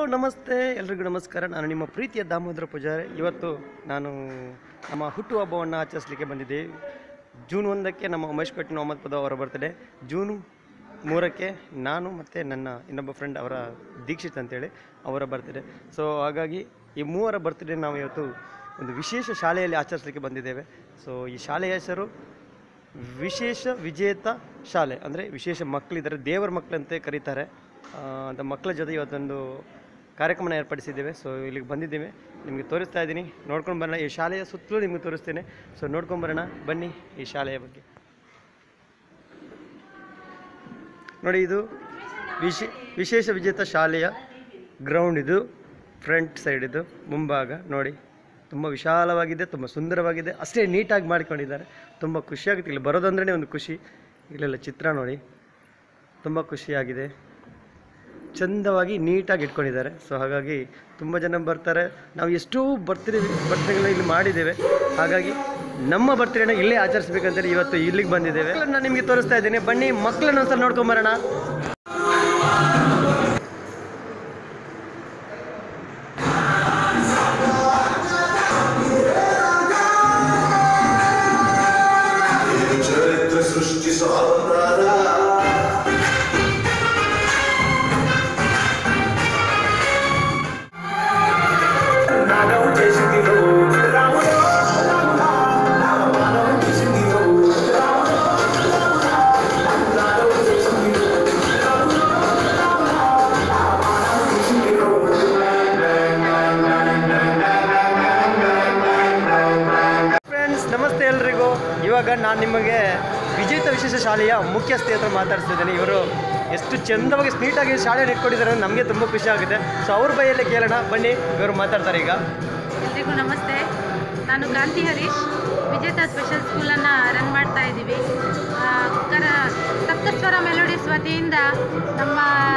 ನಮಸ್ತೆ ಎಲ್ರಿಗೂ ನಮಸ್ಕಾರ ನಾನು ನಿಮ್ಮ ಪ್ರೀತಿಯ ದಾಮೋದರ ಪೂಜಾರಿ ಇವತ್ತು ನಾನು ನಮ್ಮ ಹುಟ್ಟುಹಬ್ಬವನ್ನು ಆಚರಿಸಲಿಕ್ಕೆ ಬಂದಿದ್ದೇವೆ ಜೂನ್ ಒಂದಕ್ಕೆ ನಮ್ಮ ಉಮೇಶ್ ಕಟ್ಟಿನ ಮೊಹಮ್ಮದ್ ಪದ ಅವರ ಬರ್ತಡೇ ಜೂನ್ ಮೂರಕ್ಕೆ ನಾನು ಮತ್ತು ನನ್ನ ಇನ್ನೊಬ್ಬ ಫ್ರೆಂಡ್ ಅವರ ದೀಕ್ಷಿತ್ ಅಂತೇಳಿ ಅವರ ಬರ್ತ್ಡೇ ಸೊ ಹಾಗಾಗಿ ಈ ಮೂವರ ಬರ್ತ್ಡೇ ನಾವು ಇವತ್ತು ಒಂದು ವಿಶೇಷ ಶಾಲೆಯಲ್ಲಿ ಆಚರಿಸಲಿಕ್ಕೆ ಬಂದಿದ್ದೇವೆ ಸೊ ಈ ಶಾಲೆಯ ಹೆಸರು ವಿಶೇಷ ವಿಜೇತ ಶಾಲೆ ಅಂದರೆ ವಿಶೇಷ ಮಕ್ಕಳಿದ್ದಾರೆ ದೇವರ ಮಕ್ಕಳಂತೆ ಕರೀತಾರೆ ಆ, ಅಂತ ಮಕ್ಕಳ ಜೊತೆ ಇವತ್ತೊಂದು ಕಾರ್ಯಕ್ರಮನ ಏರ್ಪಡಿಸಿದ್ದೇವೆ ಸೊ ಇಲ್ಲಿಗೆ ಬಂದಿದ್ದೇವೆ ನಿಮಗೆ ತೋರಿಸ್ತಾ ಇದ್ದೀನಿ ನೋಡ್ಕೊಂಡು ಬರೋಣ ಈ ಶಾಲೆಯ ಸುತ್ತಲೂ ನಿಮಗೆ ತೋರಿಸ್ತೇನೆ ಸೊ ನೋಡ್ಕೊಂಡು ಬರೋಣ ಬನ್ನಿ ಈ ಶಾಲೆಯ ಬಗ್ಗೆ ನೋಡಿ ಇದು ವಿಶೇ ವಿಶೇಷ ವಿಜೇತ ಶಾಲೆಯ ಗ್ರೌಂಡ್ ಇದು ಫ್ರಂಟ್ ಸೈಡ್ ಇದು ಮುಂಭಾಗ ನೋಡಿ ತುಂಬ ವಿಶಾಲವಾಗಿದೆ ತುಂಬ ಸುಂದರವಾಗಿದೆ ಅಷ್ಟೇ ನೀಟಾಗಿ ಮಾಡಿಕೊಂಡಿದ್ದಾರೆ ತುಂಬ ಖುಷಿಯಾಗುತ್ತೆ ಇಲ್ಲಿ ಬರೋದಂದ್ರೇ ಒಂದು ಖುಷಿ ಇಲ್ಲೆಲ್ಲ ಚಿತ್ರ ನೋಡಿ ತುಂಬ ಖುಷಿಯಾಗಿದೆ ಚಂದವಾಗಿ ನೀಟಾಗಿ ಇಟ್ಕೊಂಡಿದ್ದಾರೆ ಸೊ ಹಾಗಾಗಿ ತುಂಬ ಜನ ಬರ್ತಾರೆ ನಾವು ಎಷ್ಟೋ ಬರ್ತ್ಡೇ ಬರ್ತ್ಡೇಗಳನ್ನ ಇಲ್ಲಿ ಮಾಡಿದ್ದೇವೆ ಹಾಗಾಗಿ ನಮ್ಮ ಬರ್ತ್ಡೇನ ಇಲ್ಲೇ ಆಚರಿಸ್ಬೇಕಂತೇಳಿ ಇವತ್ತು ಇಲ್ಲಿಗೆ ಬಂದಿದ್ದೇವೆ ನಾನು ನಿಮಗೆ ತೋರಿಸ್ತಾ ಇದ್ದೇನೆ ಬನ್ನಿ ಮಕ್ಕಳನ್ನ ಒಂದ್ಸಲ ನೋಡ್ಕೊಂಬರೋಣ ಚರಿತ್ರೆ ಸೃಷ್ಟಿಸೋ ಅವತಾರ ಫ್ರೆಂಡ್ಸ್ ನಮಸ್ತೆ ಎಲ್ರಿಗೂ ಇವಾಗ ನಾನು ನಿಮಗೆ ವಿಜೇತ ವಿಶೇಷ ಶಾಲೆಯ ಮುಖ್ಯಸ್ಥೆ ಹತ್ರ ಮಾತಾಡ್ತಿದ್ದೇನೆ ಇವರು ಎಷ್ಟು ಚಂದವಾಗಿ ನೀಟಾಗಿ ಶಾಲೆಯನ್ನು ಇಟ್ಕೊಂಡಿದ್ದಾರೆ ಅಂತ ನಮಗೆ ತುಂಬ ಖುಷಿ ಆಗುತ್ತೆ ಸೊ ಅವ್ರ ಬೈಯಲ್ಲೇ ಕೇಳೋಣ ಬನ್ನಿ ಇವರು ಮಾತಾಡ್ತಾರೆ ಈಗ ಎಲ್ರಿಗೂ ನಮಸ್ತೆ ನಾನು ಕಾಂತಿ ಹರೀಶ್ ವಿಜೇತ ಸ್ಪೆಷಲ್ ಸ್ಕೂಲನ್ನು ರನ್ ಮಾಡ್ತಾ ಇದ್ದೀವಿ ಆ, ಕರ ಸಪ್ತಸ್ವರ ಮೆಲೋಡಿಸ್ ವತಿಯಿಂದ ನಮ್ಮ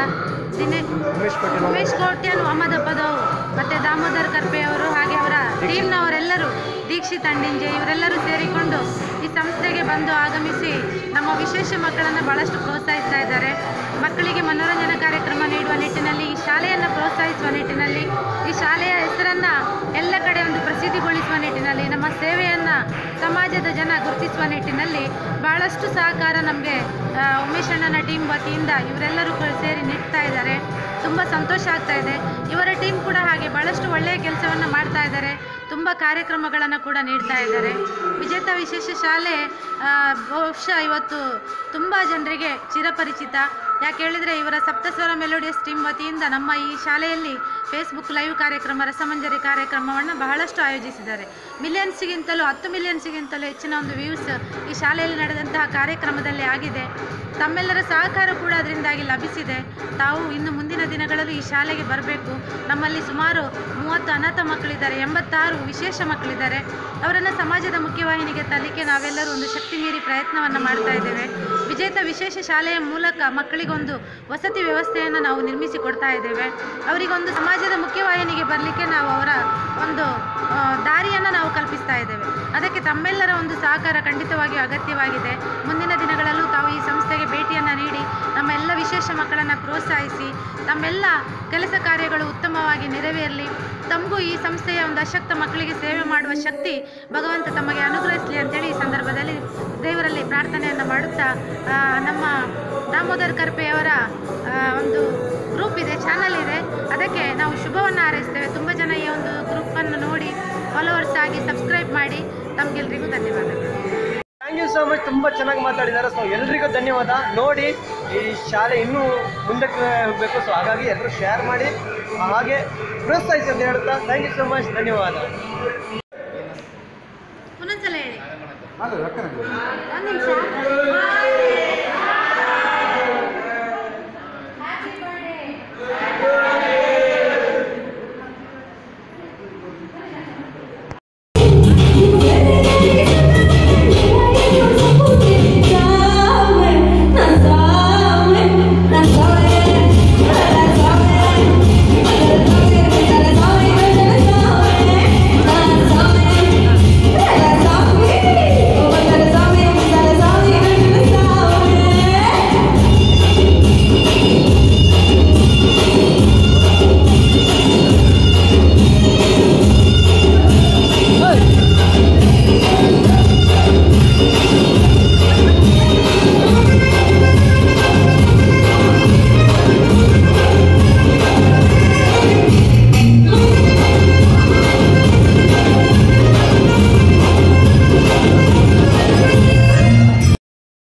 ದಿನೇ ಉಮೇಶ್ ಪಟೇಲ್ ಉಮೇಶ್ ಕೋಟ್ಯನ್ ಮೊಹಮ್ಮದ್ ಅಪ್ಪದವ್ ಮತ್ತು ದಾಮೋದರ್ ಕರ್ಪೆ ಅವರು ಹಾಗೆ ಅವರ ಟೀಮ್ನವರೆಲ್ಲರೂ ದೀಕ್ಷಿತ್ ಅಂಡಿಂಜೆ ಇವರೆಲ್ಲರೂ ಸೇರಿಕೊಂಡು ಈ ಸಂಸ್ಥೆಗೆ ಬಂದು ಆಗಮಿಸಿ ನಮ್ಮ ವಿಶೇಷ ಮಕ್ಕಳನ್ನು ಭಾಳಷ್ಟು ಪ್ರೋತ್ಸಾಹಿಸ್ತಾ ಇದ್ದಾರೆ ಮಕ್ಕಳಿಗೆ ಮನೋರಂಜನಾ ಕಾರ್ಯಕ್ರಮ ನೀಡುವ ನಿಟ್ಟಿನಲ್ಲಿ ಈ ಶಾಲೆಯನ್ನು ಪ್ರೋತ್ಸಾಹಿಸುವ ನಿಟ್ಟಿನಲ್ಲಿ ಈ ಶಾಲೆಯ ಹೆಸರನ್ನು ಎಲ್ಲ ಕಡೆ ಒಂದು ಪ್ರಸಿದ್ಧಿಗೊಳಿಸುವ ನಿಟ್ಟಿನಲ್ಲಿ ನಮ್ಮ ಸೇವೆಯನ್ನು ಸಮಾಜದ ಜನ ಗುರುತಿಸುವ ನಿಟ್ಟಿನಲ್ಲಿ ಭಾಳಷ್ಟು ಸಹಕಾರ ನಮಗೆ ಉಮೇಶ್ ಅಣ್ಣನ ಟೀಮ್ ವತಿಯಿಂದ ಇವರೆಲ್ಲರೂ ಕೂಡ ಸೇರಿ ನೀಡ್ತಾ ಇದ್ದಾರೆ ತುಂಬ ಸಂತೋಷ ಆಗ್ತಾ ಇದೆ ಇವರ ಟೀಮ್ ಕೂಡ ಹಾಗೆ ಭಾಳಷ್ಟು ಒಳ್ಳೆಯ ಕೆಲಸವನ್ನು ಮಾಡ್ತಾ ಇದ್ದಾರೆ ತುಂಬ ಕಾರ್ಯಕ್ರಮಗಳನ್ನು ಕೂಡ ನೀಡ್ತಾ ಇದ್ದಾರೆ ವಿಜೇತ ವಿಶೇಷ ಶಾಲೆ ಆ, ಬಹುಶಃ ಇವತ್ತು ತುಂಬ ಜನರಿಗೆ ಚಿರಪರಿಚಿತ ಯಾಕೆ ಹೇಳಿದರೆ ಇವರ ಸಪ್ತಸ್ವರ ಮೆಲೋಡಿಯಸ್ ಟೀಮ್ ವತಿಯಿಂದ ನಮ್ಮ ಈ ಶಾಲೆಯಲ್ಲಿ ಫೇಸ್ಬುಕ್ ಲೈವ್ ಕಾರ್ಯಕ್ರಮ ರಸಮಂಜರಿ ಕಾರ್ಯಕ್ರಮವನ್ನು ಬಹಳಷ್ಟು ಆಯೋಜಿಸಿದ್ದಾರೆ ಮಿಲಿಯನ್ಸ್ಗಿಂತಲೂ ಹತ್ತು ಮಿಲಿಯನ್ಸ್ಗಿಂತಲೂ ಹೆಚ್ಚಿನ ಒಂದು ವ್ಯೂಸ್ ಈ ಶಾಲೆಯಲ್ಲಿ ನಡೆದಂತಹ ಕಾರ್ಯಕ್ರಮದಲ್ಲಿ ಆಗಿದೆ ತಮ್ಮೆಲ್ಲರ ಸಹಕಾರ ಕೂಡ ಅದರಿಂದಾಗಿ ಲಭಿಸಿದೆ ತಾವು ಇನ್ನು ಮುಂದಿನ ದಿನಗಳಲ್ಲಿ ಈ ಶಾಲೆಗೆ ಬರಬೇಕು ನಮ್ಮಲ್ಲಿ ಸುಮಾರು ಮೂವತ್ತು ಅನಾಥ ಮಕ್ಕಳಿದ್ದಾರೆ ಎಂಬತ್ತಾರು ವಿಶೇಷ ಮಕ್ಕಳಿದ್ದಾರೆ ಅವರನ್ನು ಸಮಾಜದ ಮುಖ್ಯವಾಹಿನಿಗೆ ತರಲಿಕ್ಕೆ ನಾವೆಲ್ಲರೂ ಒಂದು ಶಕ್ತಿ ಮೀರಿ ಪ್ರಯತ್ನವನ್ನು ಮಾಡ್ತಾ ಇದ್ದೇವೆ ವಿಜೇತ ವಿಶೇಷ ಶಾಲೆಯ ಮೂಲಕ ಮಕ್ಕಳಿಗೊಂದು ವಸತಿ ವ್ಯವಸ್ಥೆಯನ್ನು ನಾವು ನಿರ್ಮಿಸಿ ಕೊಡ್ತಾ ಇದ್ದೇವೆ ಅವರಿಗೊಂದು ಸಮಾಜದ ಮುಖ್ಯವಾಹಿನಿಗೆ ಬರಲಿಕ್ಕೆ ನಾವು ಅವರ ಒಂದು ಆ, ದಾರಿಯನ್ನು ನಾವು ಕಲ್ಪಿಸ್ತಾ ಇದ್ದೇವೆ ಅದಕ್ಕೆ ತಮ್ಮೆಲ್ಲರ ಒಂದು ಸಹಕಾರ ಖಂಡಿತವಾಗಿಯೂ ಅಗತ್ಯವಾಗಿದೆ ಮುಂದಿನ ದಿನಗಳಲ್ಲೂ ತಾವು ಈ ಸಂಸ್ಥೆಗೆ ಭೇಟಿಯನ್ನು ನೀಡಿ ನಮ್ಮ ಎಲ್ಲ ವಿಶೇಷ ಮಕ್ಕಳನ್ನು ಪ್ರೋತ್ಸಾಹಿಸಿ ತಮ್ಮೆಲ್ಲ ಕೆಲಸ ಕಾರ್ಯಗಳು ಉತ್ತಮವಾಗಿ ನೆರವೇರಲಿ ತಮಗೂ ಈ ಸಂಸ್ಥೆಯ ಒಂದು ಅಶಕ್ತ ಮಕ್ಕಳಿಗೆ ಸೇವೆ ಮಾಡುವ ಶಕ್ತಿ ಭಗವಂತ ತಮಗೆ ಅನುಗ್ರಹಿಸಲಿ ಅಂತೇಳಿ ಈ ಸಂದರ್ಭದಲ್ಲಿ ದೇವರಲ್ಲಿ ಪ್ರಾರ್ಥನೆಯನ್ನು ಮಾಡುತ್ತಾ ಆ, ನಮ್ಮ ದಾಮೋದರ್ ಕರ್ಪೆಯವರ ಆ, ಒಂದು ಗ್ರೂಪ್ ಇದೆ ಚಾನಲ್ ಇದೆ ಅದಕ್ಕೆ ನಾವು ಶುಭವನ್ನು ಹಾರೈಸ್ತೇವೆ ತುಂಬ ಜನ ಈ ಒಂದು ಗ್ರೂಪನ್ನು ನೋಡಿ ಫಾಲೋವರ್ಸ್ ಆಗಿ ಸಬ್ಸ್ಕ್ರೈಬ್ ಮಾಡಿ ತಮಗೆಲ್ರಿಗೂ ಧನ್ಯವಾದಗಳು ಥ್ಯಾಂಕ್ ಯು ಸೋ ಮಚ್ ತುಂಬ ಚೆನ್ನಾಗಿ ಮಾತಾಡಿದ್ದಾರೆ ಸೊ ಎಲ್ರಿಗೂ ಧನ್ಯವಾದ ನೋಡಿ ಈ ಶಾಲೆ ಇನ್ನೂ ಮುಂದಕ್ಕೆ ಹೋಗಬೇಕು ಸೊ ಹಾಗಾಗಿ ಎಲ್ಲರೂ ಶೇರ್ ಮಾಡಿ ಹಾಗೆ ಪ್ರೋತ್ಸಾಹಿಸಿ ಅಂತ ಹೇಳ್ತಾ ಥ್ಯಾಂಕ್ ಯು ಸೋ ಮಚ್ ಧನ್ಯವಾದ ಇನ್ನೊಂದ್ಸಲ ಹೇಳಿ ಒಂದು ನಿಮಿಷ